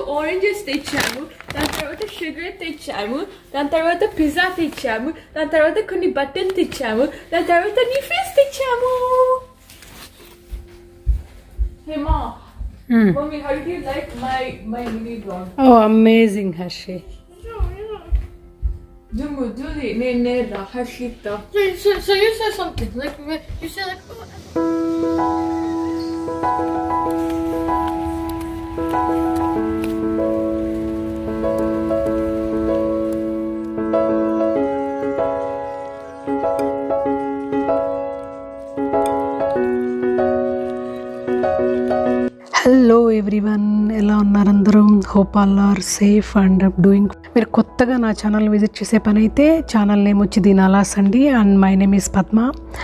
Oranges తెచ్చాము దాని తర్వాత షుగర్ తెచ్చాము దాని తర్వాత పిజ్జా తెచ్చాము దాని తర్వాత కొన్ని బట్టలు తెచ్చాము దాని తర్వాత నీ ఫేస్ తెచ్చాము Hey Ma, Mommy, how did you like my my mini vlog? Oh amazing Harshi Dumu, duli, ne ne ra, hashita. So, so, so you said something like you said like oh, hello everyone ఎలా ఉన్నారు అందరూ hope all are safe and doing మీరు కొత్తగా నా channel visit చేసే పని అయితే channel name వచ్చి దీనాలాస్ అండి and my name is Padma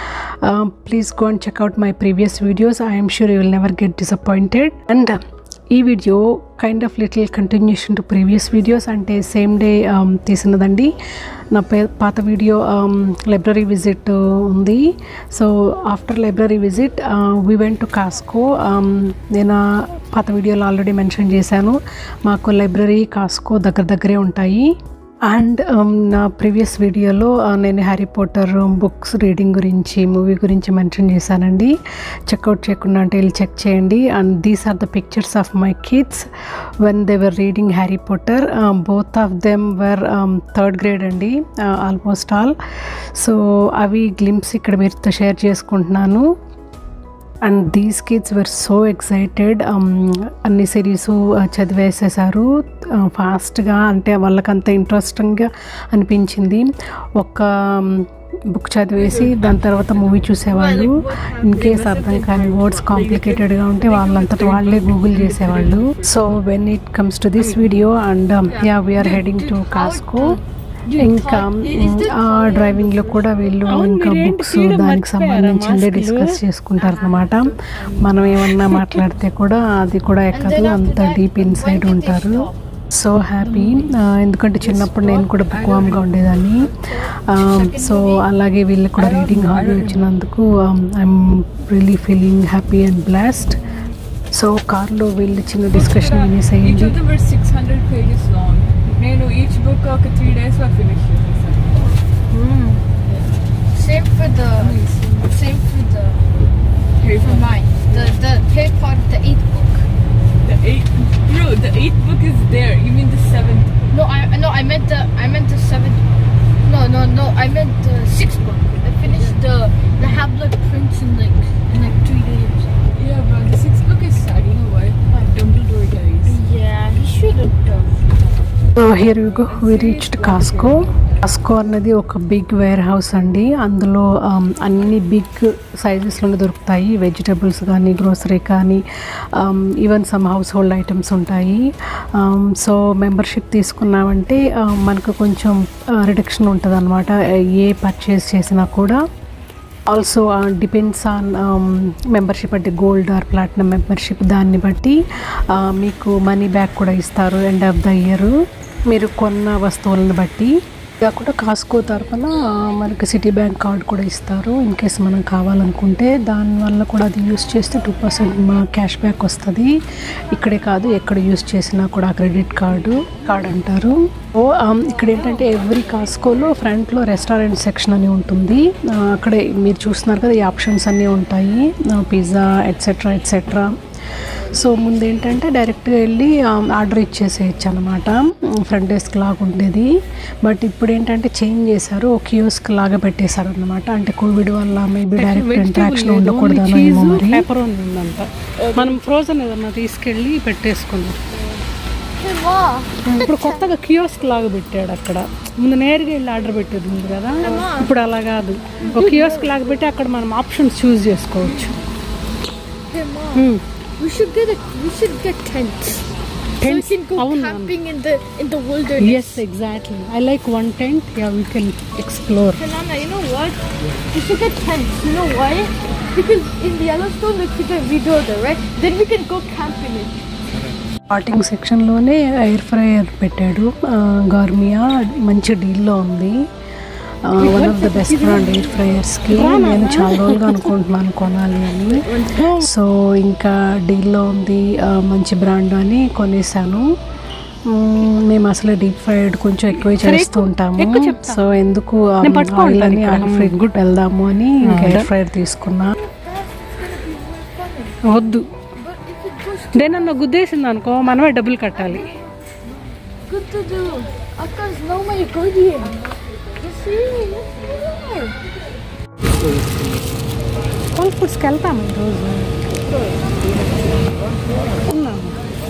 please go and check out my previous videos I'm sure you will never get disappointed and ఈ video kind of little continuation to previous videos అంటే same day తీసినదండి నా పే పాత video library visit ఉంది so after library visit we went to Costco నేను ఆ పాత వీడియోలో ఆల్రెడీ మెన్షన్ చేశాను మాకు లైబ్రరీ కాస్కో దగ్గర దగ్గరే ఉంటాయి అండ్ నా ప్రీవియస్ వీడియోలో నేను హ్యారీ పోటర్ బుక్స్ రీడింగ్ గురించి మూవీ గురించి మెన్షన్ చేశానండి చెక్అవుట్ చేయకుండా అంటే వెళ్ళి చెక్ చేయండి and these are the pictures of my kids when they were reading Harry Potter both of them were third grade అండి ఆల్మోస్ట్ ఆల్ సో అవి glimpse ఇక్కడ మీరుతో షేర్ చేసుకుంటున్నాను and these kids were so excited అన్ని series చదివేసేసారు ఫాస్ట్గా అంటే వాళ్ళకంత ఇంట్రెస్టింగ్గా అనిపించింది ఒక బుక్ చదివేసి దాని తర్వాత మూవీ చూసేవాళ్ళు ఇన్ కేస్ అర్థం కాని వర్డ్స్ కాంప్లికేటెడ్గా ఉంటే వాళ్ళంతట వాళ్ళే గూగుల్ చేసేవాళ్ళు so when it comes to this video and yeah we're heading to Costco ఇంకా ఆ డ్రైవింగ్లో కూడా వీళ్ళు ఇంకా బుక్స్ దానికి సంబంధించిందే డిస్కస్ చేసుకుంటారు అనమాట మనం ఏమన్నా మాట్లాడితే కూడా అది కూడా ఎక్కదు అంత డీప్ ఇన్సైడ్ ఉంటారు సో హ్యాపీ ఎందుకంటే చిన్నప్పుడు నేను కూడా బుక్ వామ్గా ఉండేదాన్ని సో అలాగే వీళ్ళకి కూడా రీడింగ్ హాబీ వచ్చినందుకు I'm really feeling happy and blast so కార్లో వీళ్ళు చిన్న డిస్కషన్ Each వినేసేయండి of them were 600 pages long. నేను each book ఒక three days లో finish చేసేసాను. same for the same for the Harry for Potter. mine the the Harry Potter the eighth book. The eighth, bro, the eighth book is there. You mean the seventh? No, I no I meant the I meant the seventh. No, no, no. I meant the sixth book. I finished the the Half-Blood Prince in like in like three days. Yeah, bro, the sixth book is sad. You know why? Dumbledore dies. Yeah, he should have done. Here you go we reached Costco Costco అన్నది ఒక big wear house అండి అందులో um, అన్ని big సైజెస్లోనే దొరుకుతాయి vegetables కానీ grocery కానీ even some household items ఉంటాయి so membership తీసుకున్నామంటే um, మనకు కొంచెం రిడక్షన్ ఉంటుంది అనమాట ఏ పర్చేస్ చేసినా కూడా ఆల్సో డిపెండ్స్ ఆన్ మెంబర్షిప్ అంటే గోల్డ్ ఆర్ ప్లాటినం మెంబర్షిప్ దాన్ని బట్టి ఆ, మీకు మనీ బ్యాక్ కూడా ఇస్తారు ఎండ్ ఆఫ్ ద ఇయర్ మీరు కొన్న వస్తువులను బట్టి కాకుండా కాస్కో తరఫున ఆ, మనకి సిటీ బ్యాంక్ కార్డ్ కూడా ఇస్తారు ఇన్ కేస్ మనం కావాలనుకుంటే దానివల్ల కూడా అది యూస్ చేస్తే టూ పర్సెంట్ క్యాష్ బ్యాక్ వస్తుంది ఇక్కడే కాదు ఎక్కడ యూస్ చేసినా కూడా క్రెడిట్ కార్డు కార్డ్ అంటారు ఓ ఆమ్, ఇక్కడ ఏంటంటే ఎవ్రీ కాస్కోలో ఫ్రంట్లో రెస్టారెంట్ సెక్షన్ అని ఉంటుంది ఆ, అక్కడే మీరు చూస్తున్నారు కదా ఈ ఆప్షన్స్ అన్నీ ఉంటాయి పిజ్జా ఎట్సెట్రా ఎట్సెట్రా సో ముందు ఏంటంటే డైరెక్ట్గా వెళ్ళి ఆర్డర్ ఇచ్చేసేయచ్చు అనమాట ఫ్రంట్ డెస్క్ లాగా ఉండేది బట్ ఇప్పుడు ఏంటంటే చేంజ్ చేశారు ఒక కియోస్క్ లాగా పెట్టేశారు అనమాట అంటే కోవిడ్ వల్ల మేబీ డైరెక్ట్ ఇంట్రాక్షన్ ఉండకూడదు ఏమో మరి పేపర్ ఉందంట మనం ఫ్రోజన్ ఏదన్నా తీసుకెళ్ళి పెట్టేసుకుందాం Hey, Ma. ఇప్పుడు కొత్తగా కియోస్క్ లాగా పెట్టాడు అక్కడ ముందు నేరుగా వెళ్ళి ఆర్డర్ పెట్టేది ఉంది కదా ఇప్పుడు అలా కాదు ఒక కియోస్క్ లాగా పెట్టి అక్కడ మనం ఆప్షన్స్ చూస్ చేసుకోవచ్చు Hey, Ma. Hmm. We should get a we should get tents. Tents? So we can go అవును, camping in the in the wilderness. Yes exactly I like one tent yeah we can explore Hey, Nana, you know what? We should get tents. You know why? Because in the Yellowstone, like we can video there, right? Then we can go camping it. Starting సెక్షన్లోనే air fryer పెట్టాడు ఆ, గార్మియా మంచి డీల్లో ఉంది one of the best brand air ఫ్రైయర్స్కి నేను చాలా రోజులుగా అనుకుంటున్నాను కొనాలి అని సో ఇంకా డీల్లో ఉంది ఆ, మంచి బ్రాండ్ అని కొనేసాను మ్మ్, మేము అసలు డీప్ ఫ్రైడ్ కొంచెం ఎక్కువ చేస్తూ ఉంటాము సో ఎందుకు ఆయిల్ అని ఆయిల్ ఫ్రై గుడ్ వెళ్దాము అని ఇంకా ఎయిర్ ఫ్రైడ్ తీసుకున్నా వద్దు డే నన్ను గుద్దేసింది అనుకో మనమే డబ్బులు కట్టాలి Good to do. Aka's no my guardian. You see? Look whole ఫుడ్స్కి వెళ్తాము ఈరోజు ఉన్నాము.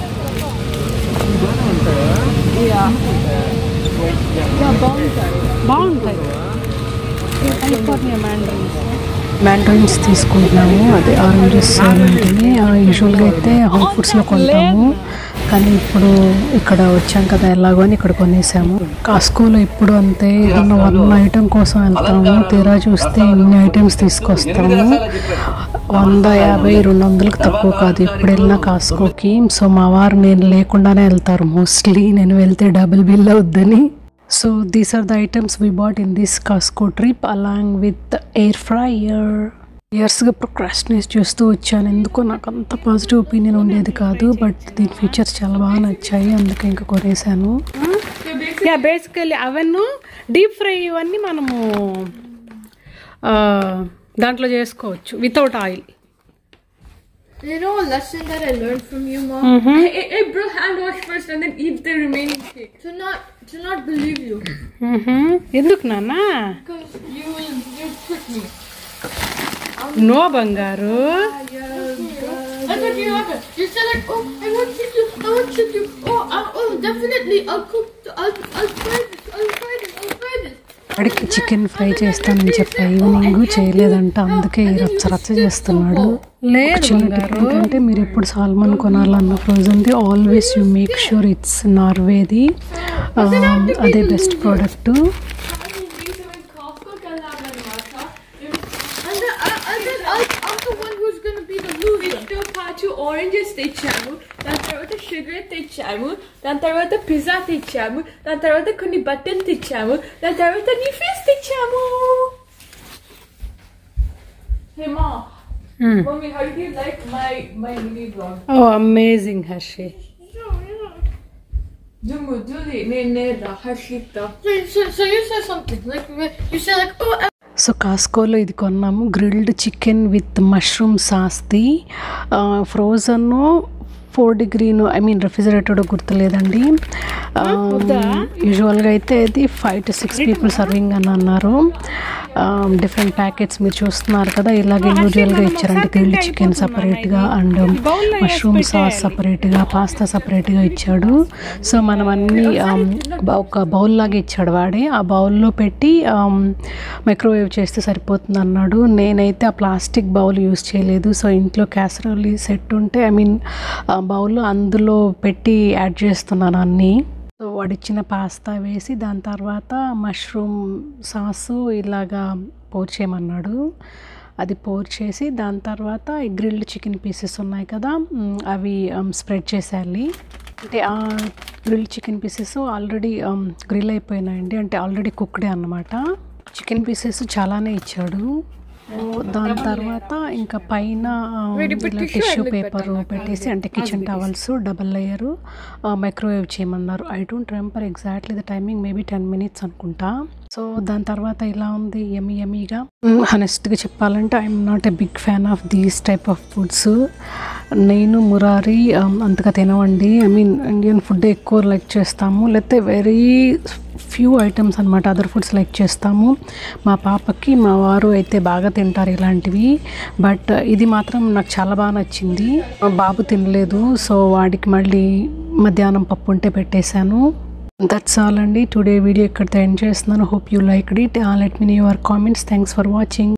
బాగుంటాయి కాలిఫోర్నియా మ్యాండ్రిన్స్ మ్యాండ్రిన్స్ తీసుకుంటున్నాము అదే ఆరెంజెస్ లాంటివి యూజువల్గా అయితే హోమ్ ఫుడ్స్లో కొంటాము కానీ ఇప్పుడు ఇక్కడ వచ్చాం కదా ఎలాగో అని ఇక్కడ కొనేసాము కాస్కోలో ఇప్పుడు అంతే ఏదన్నా వన్ ఐటెం కోసం వెళ్తాము తీరా చూస్తే ఇన్ని ఐటమ్స్ తీసుకొస్తాము వంద యాభై రెండు వందలకు తక్కువ కాదు ఇప్పుడు వెళ్ళిన కాస్కోకి సో మా వారు నేను లేకుండానే వెళ్తారు మోస్ట్లీ నేను వెళ్తే డబుల్ బిల్ అవుద్దని so these are the items we bought in this Costco trip along with air fryer ఇయర్స్గా ప్రొక్రాస్టినేట్ చేస్తూ వచ్చాను ఎందుకో నాకు అంత పాజిటివ్ ఒపీనియన్ ఉండేది కాదు బట్ దీని ఫీచర్స్ చాలా బాగా నచ్చాయి అందుకే ఇంకా కొనేసాను యా బేసికలీ అవన్నీ డీప్ ఫ్రై ఇవన్నీ మనము ఆ, దాంట్లో చేసుకోవచ్చు without oil You know a lesson that I learned from you, mom? Hey, hey, hey, bro, hand wash first and then eat the remaining cake. To not to not believe you. ఎందుకు నాన్న Because you will you trick me. No బంగారు That's what you happened. You said like, oh, I want chicken, I want chicken. Oh, I, oh, definitely, I'll cook. I'll, I'll try this. I'll try this. I'll try this. వాడికి chicken fry చేస్తానని చెప్పా evening చేయలేదంట అందుకే ఈ రచ్చ రచ్చ చేస్తున్నాడు లేదు ఏంటంటే మీరు ఎప్పుడు సాల్మన్ కొనాలన్న ఫ్రోజన్ది always you make sure it's నార్వేది ఆ, అదే best product And then, I, and then I, I'm the one who's gonna be the loser. వీటితో పాటు ఆరెంజెస్ తెచ్చాము దాని తర్వాత షుగర్ తెచ్చాము దాని తర్వాత పిజ్జా తెచ్చాము దాని తర్వాత కొన్ని బట్టలు తెచ్చాము దాని తర్వాత నీ ఫేస్ తెచ్చాము హే మా mummy how do you like my my mini vlog oh amazing Harshi దుమ్ము దులి నేనేరా Harshitha So, so, so you said something like you said like, oh, so కాస్కోలో ఇది కొన్నాము గ్రిల్డ్ చికెన్ విత్ మష్రూమ్ సాస్ది ఫ్రోజన్ ఫోర్ డిగ్రీను ఐ మీన్ రెఫ్రిజరేటెడ్ గుర్తులేదండి యూజువల్గా అయితే ఇది five to six people serving అని అన్నారు డిఫరెంట్ ప్యాకెట్స్ మీరు చూస్తున్నారు కదా ఇలాగే యూజువల్గా ఇచ్చారంటే గ్రిల్డ్ చికెన్ సపరేట్గా అండ్ మష్రూమ్ సాస్ సపరేట్గా పాస్తా సపరేట్గా ఇచ్చాడు సో మనం అన్ని um, ఒక బౌల్ లాగా ఇచ్చాడు వాడే ఆ బౌల్లో పెట్టి మైక్రోవేవ్ చేస్తే సరిపోతుంది అన్నాడు నేనైతే ఆ ప్లాస్టిక్ బౌల్ యూస్ చేయలేదు సో ఇంట్లో క్యాసరోల్ సెట్ ఉంటే ఐ మీన్ బౌల్ అందులో పెట్టి యాడ్ చేస్తున్నాను అన్నీ సో వాడిచ్చిన పాస్తా వేసి దాని తర్వాత మష్రూమ్ సాసు ఇలాగా పోర్ చేయమన్నాడు అది పోర్ చేసి దాని తర్వాత ఈ గ్రిల్డ్ చికెన్ పీసెస్ ఉన్నాయి కదా మ్, అవి స్ప్రెడ్ చేసేయాలి అంటే ఆ grill chicken pieces already grill అయిపోయినాయండి అంటే ఆల్రెడీ కుక్డే అన్నమాట చికెన్ పీసెస్ చాలానే ఇచ్చాడు ఓ, దాని తర్వాత ఇంకా పైన ఆ, ఇలా టిష్యూ పేపర్ పెట్టేసి అంటే kitchen towels double layer microwave చేయమన్నారు I don't remember exactly the timing maybe ten minutes అనుకుంటా సో దాని తర్వాత ఇలా ఉంది ఎమి ఎమీగా హనెస్ట్గా చెప్పాలంటే I'm not a big fan of these type of foods నేను మురారి um, అంతగా తినవండి ఐ మీన్ ఇండియన్ ఫుడ్ ఎక్కువ లైక్ చేస్తాము లేకపోతే వెరీ ఫ్యూ ఐటమ్స్ అనమాట అదర్ ఫుడ్స్ లైక్ చేస్తాము మా పాపకి మా వారు అయితే బాగా తింటారు ఇలాంటివి బట్ ఇది మాత్రం నాకు చాలా బాగా నచ్చింది మా బాబు తినలేదు సో వాడికి మళ్ళీ మధ్యాహ్నం పప్పు ఉంటే పెట్టేశాను దట్స్ ఆల్ అండి టుడే వీడియో ఇక్కడితో ఎండ్ చేస్తున్నాను hope you like it let me your comments thanks for watching